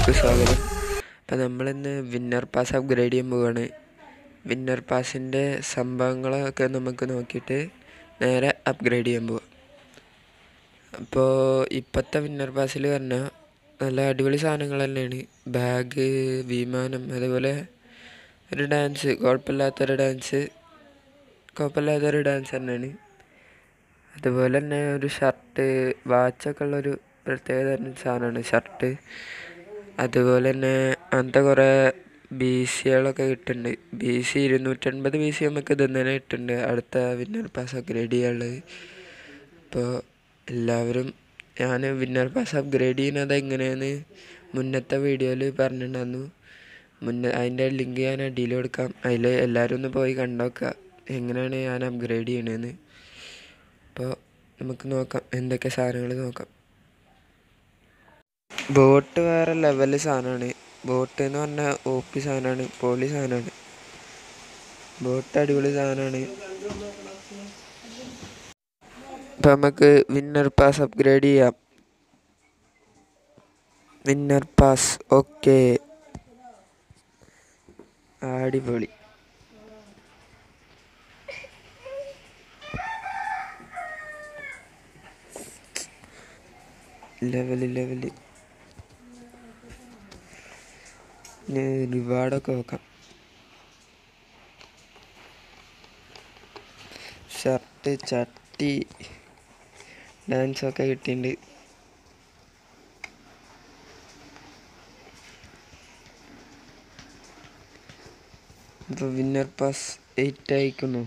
വീഡിയോയിലേക്ക് സ്വാഗതം അപ്പം നമ്മളിന്ന് വിന്നർ പാസ് അപ്ഗ്രേഡ് ചെയ്യാൻ പോവുകയാണ് വിന്നർ പാസിൻ്റെ സംഭവങ്ങളൊക്കെ നമുക്ക് നോക്കിയിട്ട് നേരെ അപ്ഗ്രേഡ് ചെയ്യാൻ പോവാം അപ്പോൾ ഇപ്പോഴത്തെ വിന്നർ പാസിൽ പറഞ്ഞാൽ നല്ല അടിപൊളി സാധനങ്ങൾ തന്നെയാണ് ബാഗ് വിമാനം അതുപോലെ ഒരു ഡാൻസ് കുഴപ്പമില്ലാത്തൊരു ഡാൻസ് കുഴപ്പമില്ലാത്തൊരു ഡാൻസ് തന്നെയാണ് അതുപോലെ തന്നെ ഒരു ഷർട്ട് വാച്ചൊക്കെ ഉള്ളൊരു പ്രത്യേക തരം സാധനമാണ് ഷർട്ട് അതുപോലെ തന്നെ അങ്ങനത്തെ കുറേ ബി സികളൊക്കെ കിട്ടുന്നുണ്ട് ബി സി ഇരുന്നൂറ്റൻപത് ബി സി നമുക്ക് ഇത് തന്നെ കിട്ടുന്നുണ്ട് അടുത്ത വിന്നർ പാസ് അപ്ഗ്രേഡ് ചെയ്യാനുള്ളത് അപ്പോൾ എല്ലാവരും ഞാൻ വിന്നർ പാസ് അപ്ഗ്രേഡ് ചെയ്യുന്നത് എങ്ങനെയാണെന്ന് മുന്നത്തെ വീഡിയോയിൽ പറഞ്ഞിട്ടുണ്ടായിരുന്നു മുന്നേ അതിൻ്റെ ലിങ്ക് ഞാൻ അടിയിൽ കൊടുക്കാം അതിൽ എല്ലാവരും ഒന്ന് പോയി കണ്ടോക്കുക എങ്ങനെയാണ് ഞാൻ അപ്ഗ്രേഡ് ചെയ്യണതെന്ന് അപ്പോൾ നമുക്ക് നോക്കാം എന്തൊക്കെ സാധനങ്ങൾ നോക്കാം ബോട്ട് വേറെ ലെവൽ സാധനമാണ് ബോട്ട് എന്ന് പറഞ്ഞാൽ ഒ പി സാധനമാണ് പൊളി സാധനമാണ് ബോട്ട് അടിപൊളി സാധനമാണ് ഇപ്പം നമുക്ക് വിന്നർ പാസ് അപ്ഗ്രേഡ് ചെയ്യാം വിന്നർ പാസ് ഓക്കെ അടിപൊളി ലെവല് ലെവല് ഇനി റിവാർഡൊക്കെ നോക്കാം ഷർട്ട് ചട്ടി ഡാൻസൊക്കെ കിട്ടിയിട്ടുണ്ട് ഇപ്പോൾ വിന്നർ പാസ് എയ്റ്റ് അയക്കുന്നു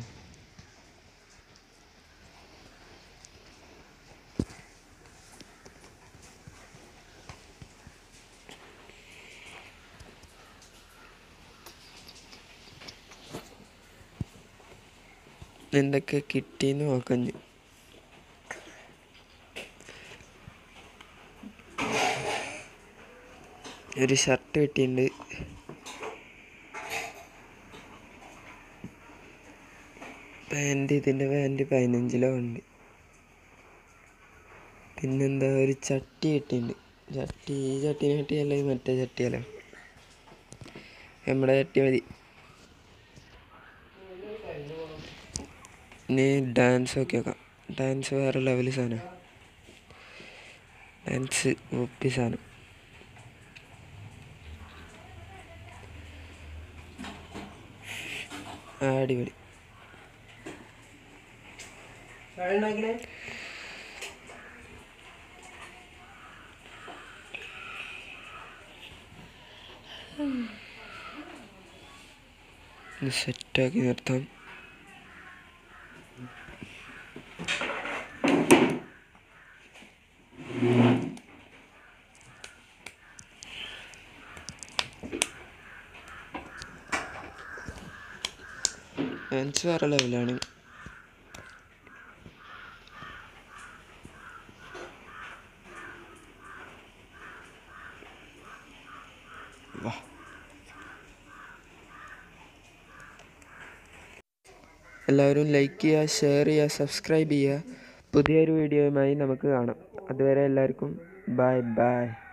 എന്തൊക്കെ കിട്ടിയെന്ന് നോക്കാം ഇനി. ഒരു ഷർട്ട് കിട്ടിയിട്ടുണ്ട് പാൻറ് ഇതിൻ്റെ പാൻറ് പതിനഞ്ചിലോ ഉണ്ട് പിന്നെന്താ ഒരു ചട്ടി കിട്ടിയിട്ടുണ്ട് ചട്ടി ഈ ചട്ടീനെ ചട്ടിയല്ല ഈ മറ്റേ ചട്ടിയല്ലോ നമ്മുടെ ചട്ടി മതി ഇനി ഡാൻസ് ഒക്കെ നോക്കാം ഡാൻസ് വേറെ ലെവൽ സാധനം ഡാൻസ് ഒപ്പി സാധനം അടിപൊളി സെറ്റാക്കി നിർത്താം ഡാൻസ് വേറെ ലെവലാണ് വാ എല്ലാവരും ലൈക്ക് ചെയ്യുക ഷെയർ ചെയ്യുക സബ്സ്ക്രൈബ് ചെയ്യുക പുതിയൊരു വീഡിയോയുമായി നമുക്ക് കാണാം അതുവരെ എല്ലാവർക്കും ബൈ ബൈ